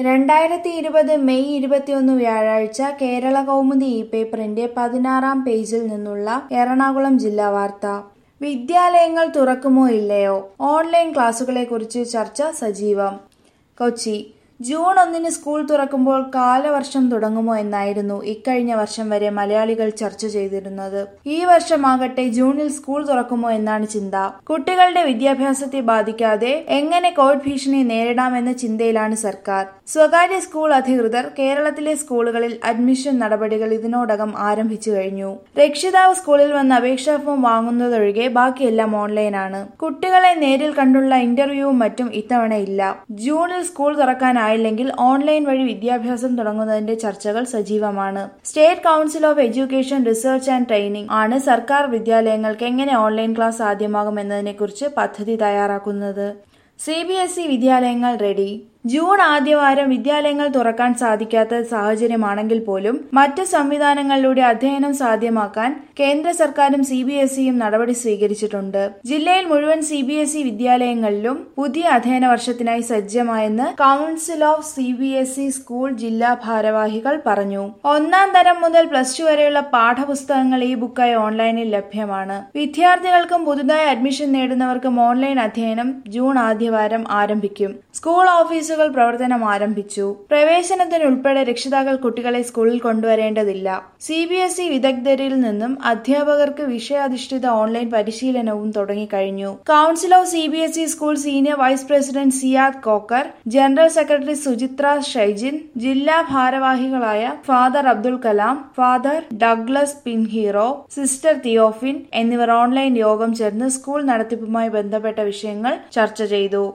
രണ്ടായിരത്തി ഇരുപത് മെയ് ഇരുപത്തിയൊന്ന് വ്യാഴാഴ്ച കേരള കൗമുദി ഇ പേപ്പറിന്റെ പതിനാറാം പേജിൽ നിന്നുള്ള എറണാകുളം ജില്ലാ വാർത്ത വിദ്യാലയങ്ങൾ തുറക്കുമോ ഇല്ലയോ ഓൺലൈൻ ക്ലാസുകളെക്കുറിച്ച് ചർച്ച സജീവം കൊച്ചി ജൂൺ ഒന്നിന് സ്കൂൾ തുറക്കുമ്പോൾ കാലവർഷം തുടങ്ങുമോ എന്നായിരുന്നു ഇക്കഴിഞ്ഞ വർഷം വരെ മലയാളികൾ ചർച്ച ചെയ്തിരുന്നത് ഈ വർഷമാകട്ടെ ജൂണിൽ സ്കൂൾ തുറക്കുമോ എന്നാണ് ചിന്ത കുട്ടികളുടെ വിദ്യാഭ്യാസത്തെ ബാധിക്കാതെ എങ്ങനെ കോവിഡ് ഭീഷണി നേരിടാമെന്ന ചിന്തയിലാണ് സർക്കാർ സ്വകാര്യ സ്കൂൾ അധികൃതർ കേരളത്തിലെ സ്കൂളുകളിൽ അഡ്മിഷൻ നടപടികൾ ഇതിനോടകം ആരംഭിച്ചു കഴിഞ്ഞു രക്ഷിതാവ് സ്കൂളിൽ വന്ന് അപേക്ഷാ ഫോം വാങ്ങുന്നതൊഴികെ ബാക്കിയെല്ലാം ഓൺലൈനാണ് കുട്ടികളെ നേരിൽ കണ്ടുള്ള ഇന്റർവ്യൂവും മറ്റും ഇത്തവണ ഇല്ല ജൂണിൽ സ്കൂൾ തുറക്കാനായില്ലെങ്കിൽ ഓൺലൈൻ വഴി വിദ്യാഭ്യാസം തുടങ്ങുന്നതിന്റെ ചർച്ചകൾ സജീവമാണ് state council of education research and training ആണ് സർക്കാർ വിദ്യാലയങ്ങൾക്ക് എങ്ങനെ ഓൺലൈൻ ക്ലാസ് സാധ്യമാകുമെന്നതിനെക്കുറിച്ച് പദ്ധതി തയ്യാറാക്കുന്നത് സി ബി എസ് ഇ വിദ്യാലയങ്ങൾ റെഡി ജൂൺ ആദ്യവാരം വിദ്യാലയങ്ങൾ തുറക്കാൻ സാധിക്കാത്ത സാഹചര്യമാണെങ്കിൽ പോലും മറ്റ് സംവിധാനങ്ങളിലൂടെ അധ്യയനം സാധ്യമാക്കാൻ കേന്ദ്ര സർക്കാരും സി ബി എസ് ഇയും നടപടി സ്വീകരിച്ചിട്ടുണ്ട് ജില്ലയിൽ മുഴുവൻ സി ബി എസ് ഇ വിദ്യാലയങ്ങളിലും പുതിയ അധ്യയന വർഷത്തിനായി സജ്ജമായെന്ന് council of C B S E school ജില്ലാ ഭാരവാഹികൾ പറഞ്ഞു ഒന്നാം തരം മുതൽ പ്ലസ് ടു വരെയുള്ള പാഠപുസ്തകങ്ങൾ ഈ ബുക്കായി ഓൺലൈനിൽ ലഭ്യമാണ് വിദ്യാർത്ഥികൾക്കും പുതുതായി അഡ്മിഷൻ നേടുന്നവർക്കും ഓൺലൈൻ അധ്യയനം ജൂൺ ആദ്യവാരം ആരംഭിക്കും സ്കൂൾ ഓഫീസ് ഓഫീസുകൾ പ്രവർത്തനം ആരംഭിച്ചു പ്രവേശനത്തിനുൾപ്പെടെ രക്ഷിതാക്കൾ കുട്ടികളെ സ്കൂളിൽ കൊണ്ടുവരേണ്ടതില്ല സി ബി എസ് ഇ വിദഗ്ധരിൽ നിന്നും അധ്യാപകർക്ക് വിഷയാധിഷ്ഠിത ഓൺലൈൻ പരിശീലനവും തുടങ്ങിക്കഴിഞ്ഞു council of C B S E school senior vice president Siyad Kokkar general secretary Suchitra Shaijin ജില്ലാ ഭാരവാഹികളായ father Abdul Kalam father Douglas Pinheiro sister Theophin എന്നിവർ ഓൺലൈൻ യോഗം ചേർന്ന് സ്കൂൾ നടത്തിപ്പുമായി ബന്ധപ്പെട്ട വിഷയങ്ങൾ ചർച്ച ചെയ്തു